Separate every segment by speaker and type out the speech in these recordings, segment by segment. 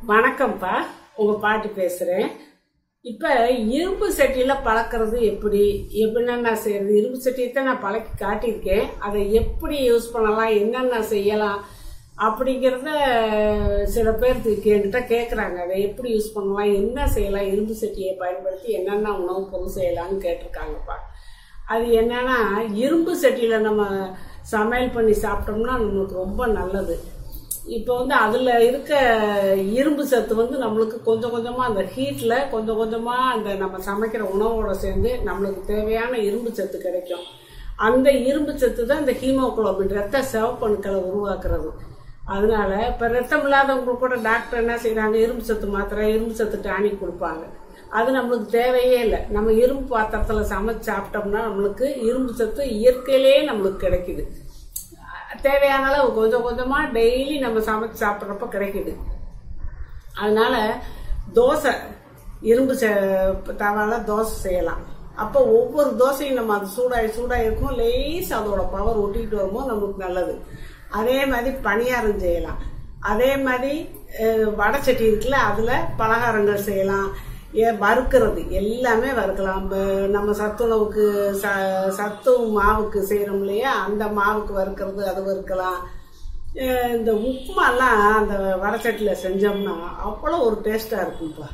Speaker 1: வணக்கம்ப்பா உங்க பாட்டி பேசுறேன் இப்ப இரும்பு சட்டியில பழக்கிறது எப்படி எப்படின்னா நான் செய்யறது இரும்பு சட்டியை தான் நான் பழக்கி காட்டியிருக்கேன் அதை எப்படி யூஸ் பண்ணலாம் என்னென்ன செய்யலாம் அப்படிங்கிறத சில பேர் என்கிட்ட கேட்குறாங்க அதை எப்படி யூஸ் பண்ணலாம் என்ன செய்யலாம் இரும்பு சட்டியை பயன்படுத்தி என்னென்ன உணவுப் பொருள் செய்யலாம்னு கேட்டிருக்காங்கப்பா அது என்னன்னா இரும்பு சட்டியில நம்ம சமையல் பண்ணி சாப்பிட்டோம்னா நம்மளுக்கு ரொம்ப நல்லது இப்போ வந்து அதுல இருக்க இரும்பு சத்து வந்து நம்மளுக்கு கொஞ்சம் கொஞ்சமா அந்த ஹீட்ல கொஞ்சம் கொஞ்சமா அந்த நம்ம சமைக்கிற உணவோட சேர்ந்து நம்மளுக்கு தேவையான இரும்பு சத்து கிடைக்கும் அந்த இரும்பு சத்து தான் இந்த ஹீமோகுளோபின் ரத்த சிவப்பணுக்களை உருவாக்குறது அதனால இப்ப ரத்தம் இல்லாதவங்களுக்கு கூட டாக்டர் என்ன செய்யறாங்க இரும்பு சத்து மாத்திரை இரும்பு சத்து டானிக் கொடுப்பாங்க அது நம்மளுக்கு தேவையே இல்லை நம்ம இரும்பு பாத்திரத்துல சமைச்சு சாப்பிட்டோம்னா நம்மளுக்கு இரும்பு சத்து இயற்கையிலேயே நம்மளுக்கு கிடைக்குது தேவையான அளவு கொஞ்சம் கொஞ்சமா டெய்லி நம்ம சமைச்சு சாப்பிட்றப்ப கிடைக்குது அதனால தோசை இரும்பு ச- தவால தோசை செய்யலாம் அப்போ ஒவ்வொரு தோசையும் நம்ம அது சூடாகி சூடாகி இருக்கும் லேஸ் அதோட பவர் ஒட்டிக்கிட்டு வரும்போது நமக்கு நல்லது அதே மாதிரி பணியாரம் செய்யலாம் அதே மாதிரி அஹ், வடை சட்டி இருக்குல்ல அதுல பலகாரங்கள் செய்யலாம் ஏ வறுக்கிறது எல்லாமே வறுக்கலாம் ப- நம்ம சத்துணவுக்கு ச சத்து மாவுக்கு செய்யறோம் இல்லையா அந்த மாவுக்கு வறுக்கிறது அது வறுக்கலாம் அஹ் இந்த உப்புமாலாம் அந்த வடச்சட்டியில் செஞ்சோம்னா அவ்வளோ ஒரு டேஸ்ட்டாக இருக்கும்ப்பா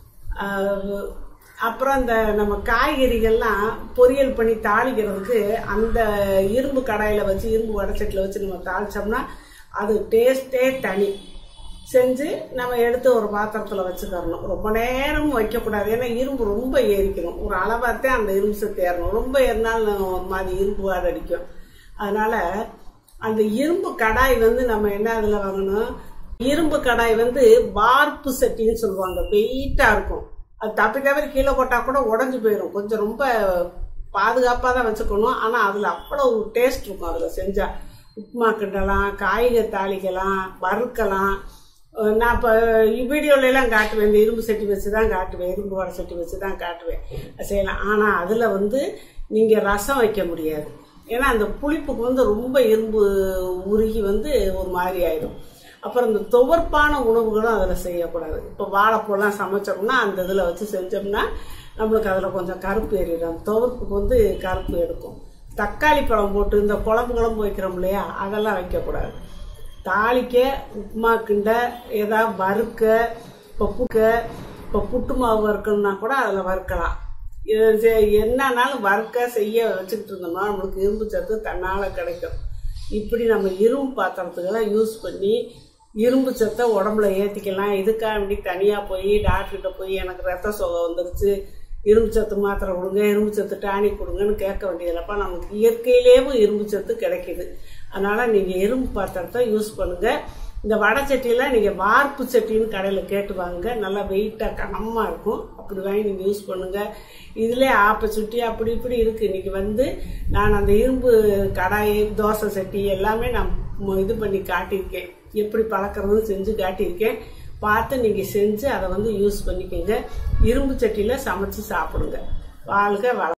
Speaker 1: அஹ் அப்புறம் இந்த நம்ம காய்கறிகள்லாம் பொரியல் பண்ணி தாளிக்கிறதுக்கு அந்த இரும்பு கடாயில் வச்சு இரும்பு வடச்சட்டியில் வச்சு நம்ம தாளிச்சோம்னா அது டேஸ்ட்டே தனி செஞ்சு நம்ம எடுத்து ஒரு பாத்திரத்தில் வச்சுக்கறணும் ரொம்ப நேரம் வைக்கக்கூடாது ஏன்னா இரும்பு ரொம்ப ஏறிக்கணும் ஒரு அளவாகத்தான் அந்த இரும்பு சத்து ஏறணும் ரொம்ப ஏறினாலும் ஒரு மாதிரி இரும்பு வாடை அடிக்கும் அதனால அந்த இரும்பு கடாய் வந்து நம்ம என்ன அதில் வாங்கணும் இரும்பு கடாய் வந்து வார்ப்பு சட்டின்னு சொல்லுவாங்க வெயிட்டா இருக்கும் அது தப்பி தவிர கீழே போட்டா கூட உடஞ்சு போயிடும் கொஞ்சம் ரொம்ப பாதுகாப்பாக தான் வச்சுக்கணும் ஆனால் அதில் அவ்வளவு டேஸ்ட் இருக்கும் அதில் செஞ்சா உப்புமா கிண்டலாம் காய்கறி தாளிக்கலாம் வறுக்கலாம் அஹ் நான் இப்போ வீடியோல எல்லாம் காட்டுவேன் இந்த இரும்பு சட்டி வச்சு தான் காட்டுவேன் இரும்பு வடை சட்டி வச்சு தான் காட்டுவேன் செய்யலாம் ஆனால் அதில் வந்து நீங்கள் ரசம் வைக்க முடியாது ஏன்னா அந்த புளிப்புக்கு வந்து ரொம்ப இரும்பு உருகி வந்து ஒரு மாதிரி ஆயிடும் அப்புறம் இந்த துவர்ப்பான உணவுகளும் அதில் செய்யக்கூடாது இப்போ வாழைப்பூலாம் சமைச்சோம்னா அந்த இதில் வச்சு செஞ்சோம்னா நம்மளுக்கு அதில் கொஞ்சம் கருப்பு ஏறிடும் அந்த துவர்ப்புக்கு வந்து கருப்பு எடுக்கும் தக்காளி பழம் போட்டு இந்த குழம்பு குழம்பு வைக்கிறோம் இல்லையா அதெல்லாம் வைக்கக்கூடாது தாளிக்க உப்புமா கிண்ட ஏதாவது வறுக்க இப்போ புக்க இப்போ புட்டு மாவு வறுக்கணும்னா கூட அதில் வறுக்கலாம் இது செ- என்னன்னாலும் வறுக்க செய்ய வச்சுக்கிட்டு இருந்தோம்னா நம்மளுக்கு இரும்பு சத்து தன்னால் கிடைக்கும் இப்படி நம்ம இரும்பு பாத்திரத்துக்கெல்லாம் யூஸ் பண்ணி இரும்பு சத்தை உடம்புல ஏற்றிக்கலாம் இதுக்காக வேண்டி தனியாக போய் டாக்டர்கிட்ட போய் எனக்கு ரத்த சோகை வந்துருச்சு இரும்பு சத்து மாத்திரை கொடுங்க இரும்பு சத்து டானிக் கொடுங்கன்னு கேட்க வேண்டியதில்லப்பா நமக்கு இயற்கையிலேயும் இரும்பு சத்து கிடைக்குது அதனால நீங்க இரும்பு பாத்திரத்தை யூஸ் பண்ணுங்க இந்த வடை சட்டியெல்லாம் நீங்க வார்ப்பு சட்டின்னு கடையில கேட்டு வாங்குங்க நல்லா வெயிட்டா கனமா இருக்கும் அப்படி வாங்கி நீங்க யூஸ் பண்ணுங்க இதுல ஆப்ப சுட்டி அப்படி இப்படி இருக்கு இன்னைக்கு வந்து நான் அந்த இரும்பு கடாய் தோசை சட்டி எல்லாமே நான் ம- இது பண்ணி காட்டியிருக்கேன் எப்படி பழக்கிறதுன்னு செஞ்சு காட்டியிருக்கேன் பார்த்து நீங்க செஞ்சு அதை வந்து யூஸ் பண்ணிக்கோங்க இரும்பு சட்டியில சமைச்சு சாப்பிடுங்க வாழ்க வள